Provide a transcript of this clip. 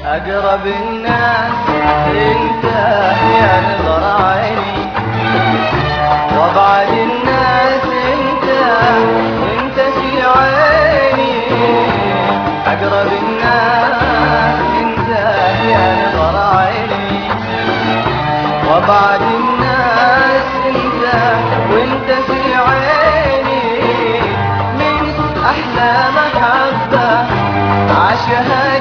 أقرب الناس انت يا نظر عيني وابعد الناس انت انت في عيني أقرب الناس انت يا نظر عيني وابعد الناس انت وانت في عيني من احلى محبة عاشها